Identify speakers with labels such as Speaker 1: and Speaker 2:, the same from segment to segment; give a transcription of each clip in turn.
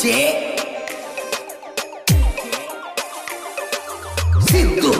Speaker 1: DJ Siddu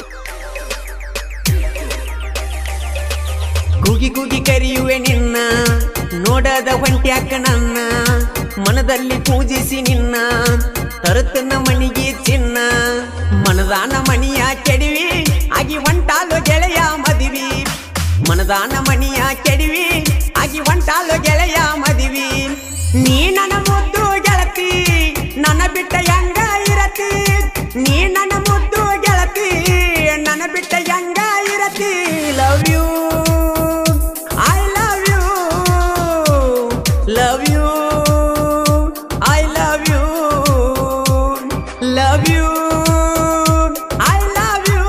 Speaker 2: ಕೂಗಿ ಕೂಗಿ ಕರೆಯುವೆ ನಿನ್ನ ನೋಡದ ಹೊಂಟ್ಯಾಕ ನನ್ನ ಮನದಲ್ಲಿ ಪೂಜಿಸಿ ನಿನ್ನ ತರುತ್ತನ ಮಣಿಗೆ ಚಿನ್ನ ಮನದಾನ ಮಣಿಯ ಕೆಡವಿ ಆಗಿ ಹೊಂಟಾಲು ಗೆಳೆಯ ಮದಿವಿ ಮನದಾನ ಮಣಿಯ ಕೆಡವಿ ಆಗಿ ಹೊಂಟಾಲು ಗೆಳೆಯ ಮದಿವಿ ನೀ ನನ್ನ ಮುದ್ದು ಗೆಳತಿ ನನ್ನ ಬಿಟ್ಟ ಹೆಂಗ ಇರತಿ ನೀ ನನ್ನ ಮುದ್ದು ಗೆಳತಿ ನನ್ನ ಬಿಟ್ಟ ಹೆಂಗ ಇರತಿ love you I love you love you I love you love you I love you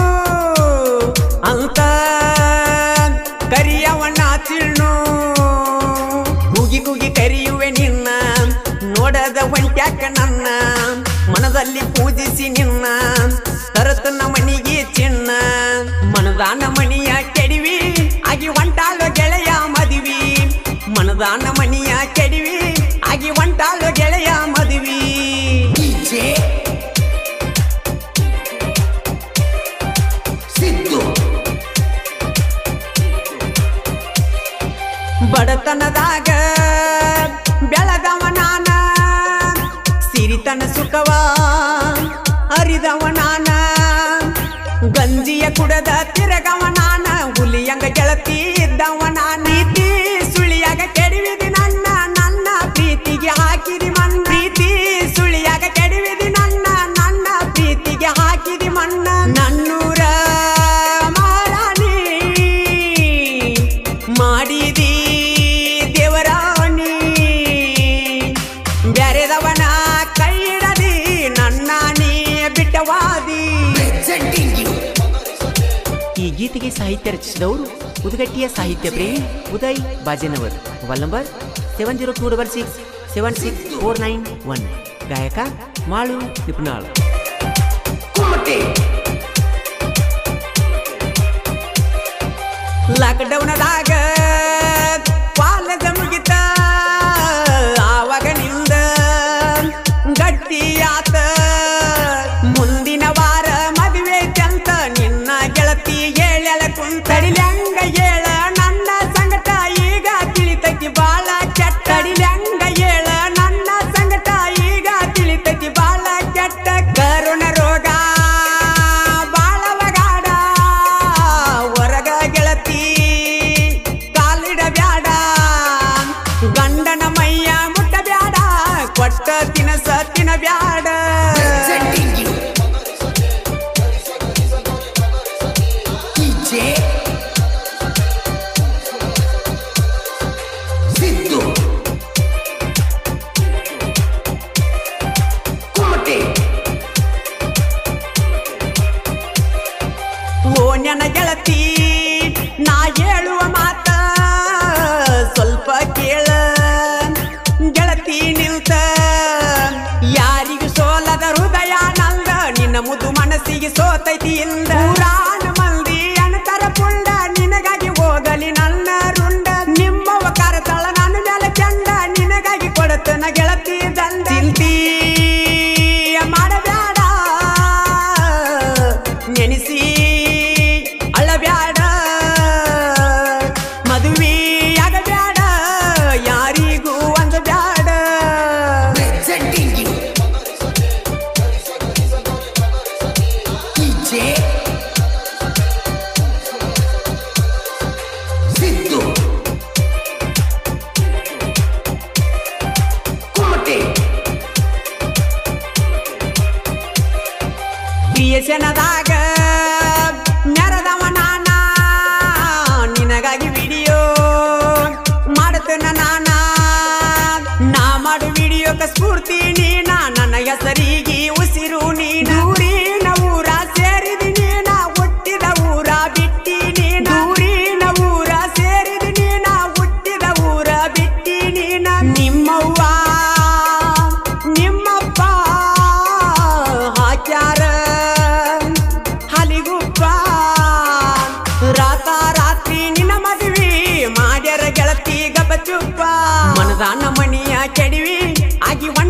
Speaker 2: ಅಂತ ಕರಿಯವಣ್ಣ ತಿಳ್ನು ಕೂಗಿ ಕೂಗಿ ಕರೆಯುವೆ ನಿನ್ನ ನೋಡದ ಹೊಂಟ್ಯಾಕ ನನ್ನ ಮನದಲ್ಲಿ ಪೂಜಿಸಿ ನಿನ್ನ ತರತನ ಮಣಿಗೆ ಚಿನ್ನ ಮನದಾನ ಮಣಿಯ ಕೆಡವಿ ಆಗಿ ಹೊಂಟಾಲು ಗೆಳೆಯ ಮದುವಿ ಮನದಾನ ಮಣಿಯ ಕೆಡವಿ ಆಗಿ ಹೊಂಟಾಲು ಗೆಳೆಯ ಮದುವಿ
Speaker 1: ಡಿಜೆ ಸಿದ್ದು
Speaker 2: ಬಡತನದಾಗ ಬೆಳೆದವ ನಾನ ಸಿರಿತನ ಸುಖವ ಅರಿದವ ನಾನ ಗಂಜಿಯ ಕುಡದ ತಿರಗವ ನಾನ ಹುಲಿಯಂಗ ಗೆಳತಿ ಇದ್ದವ ನಾನ ನೀತಿ ಸುಳಿಯಾಗ ಕೆಡವಿದಿ ನನ್ನ ನನ್ನ ಪ್ರೀತಿಗೆ ಹಾಕಿದಿ ಮಣ್ಣ ಪ್ರೀತಿ ಸುಳಿಯಾಗ ಕೆಡವಿದಿ ನನ್ನ ನನ್ನ ಪ್ರೀತಿಗೆ ಹಾಕಿದಿ ಮಣ್ಣ ನನ್ನೂರ ಮಾರಾಣಿ ಮಾಡಿದಿ ದೇವರಾಣಿ ಬ್ಯಾರೆದವನ ಕೈ ಹಿಡದಿ ನನ್ನ ನೀ ಬಿಟ್ಟವಾದಿ
Speaker 1: ಪ್ರೆಸೆಂಟಿಂಗ್ ಯು
Speaker 2: ಈ ಗೀತೆಗೆ ಸಾಹಿತ್ಯ ರಚಿಸಿದವರು ಉದಗಟ್ಟಿಯ ಸಾಹಿತ್ಯ ಪ್ರೇಮಿ Uday Bajenavar mobile number seven zero two double six seven six four nine one ಗಾಯಕ ಮಾಳು ನಿಪುಣಾಳ್
Speaker 1: ಕುಮಟೆ
Speaker 2: ಲಾಕ್ಡೌನದಾಗ ಕಾಲೇಜ ಮುಗಿತ ಆವಾಗ ನಿಂದ ಗಟ್ಟಿಯಾತ ಮುಂದಿನ ವಾರ ಮದುವೆ ಚಂತ ನಿನ್ನ ಗೆಳತಿ ಹೇಳ ಕುಂತಡಿಲ್ಯಂಗ ಹೇಳ ನನ್ನ ಸಂಗಟ ಈಗ ತಿಳಿತೈತಿ ಬಾಳ ಕೆಟ್ಟ ಅಡಿಲ್ಯಂಗ ಹೇಳ ನನ್ನ ಸಂಗಟ ಈಗ ತಿಳಿತೈತಿ ಬಾಳ ಕೆಟ್ಟ ಕರುಣ ರೋಗ ಬಾಳವಗಾಡ ಹೊರಗ ಗೆಳತಿ ಕಾಲಿಡ ಬ್ಯಾಡ ಗಂಡನ ಮೈಯ ಮುಟ್ಟ ಬ್ಯಾಡ ಕೊಟ್ಟ ತಿನಸ ತಿನ ಬ್ಯಾಡ
Speaker 1: presenting you DJ Siddu Kumate
Speaker 2: ಓ ನನ್ನ ಗೆಳತಿ ನಾ ಹೇಳುವ ಮಾತ ಸ್ವಲ್ಪ ಕೇಳ ಗೆಳತಿ ನಿಲ್ತ ಯಾರಿಗೂ ಸೋಲದ ಹೃದಯ ನಂದ ನಿನ್ನ ಮುದ್ದು ಮನಸ್ಸಿಗೆ ಸೋತೈತಿ ಇಂದ ಪುರಾಣ ಮಂದಿ ಅಣತರ ಪುಂಡ ನಿನಗಾಗಿ ಹೋಗಲಿ ನನ್ನ ರುಂಡ ನಿಮ್ಮವ ಕರತಳ ನನ್ನ ಮೇಲೆ ಚಂಡ ನಿನಗಾಗಿ ಕೊಡತನ ಗೆಳತಿ ದಂಡ ಚಿಂತಿ ಮಾಡಬ್ಯಾಡ ನೆನೆಸಿ ಅಳಬ್ಯಾಡ ಮದುವೆ ಆಗಬ್ಯಾಡ ಯಾರಿಗೂ ಒಂದು ಬ್ಯಾಡ
Speaker 1: presenting you DJ Siddu Kumate
Speaker 2: ಕ್ರಿಯೇಷನದಾಗ ನೆರದವ ನಾನ ನಿನಗಾಗಿ ವಿಡಿಯೋ ಮಾಡತನ ನಾನ ನಾ ಮಾಡು ವಿಡಿಯೋಕ ಸ್ಫೂರ್ತಿ ನೀನ ನನ್ನ ಹೆಸರಿಗೆ ಉಸಿರು ನೀನ ಊರಿನ ಊರ ಸೇರಿದಿ ನೀನ ಹುಟ್ಟಿದ ಊರ ಬಿಟ್ಟಿ ನೀನ ಊರಿನ ಊರ ಸೇರಿದಿ ನೀನ ಹುಟ್ಟಿದ ಊರ ಬಿಟ್ಟಿ ನೀನ ನಿಮ್ಮವ್ವ ನಿಮ್ಮಪ್ಪ ಹಾಕ್ಯಾರ ಹಲಿಗುಪ್ಪ ರಾತ ರಾತ್ರಿ ನಿನ್ನ ಮದುವೆ ಮಾಡ್ಯಾರ ಗೆಳತಿ ಗಬಚುಪ್ಪ ಮನದಾನ ಮಣಿಯ ಕೆಡವಿ ಆಗಿ ಒಂಟ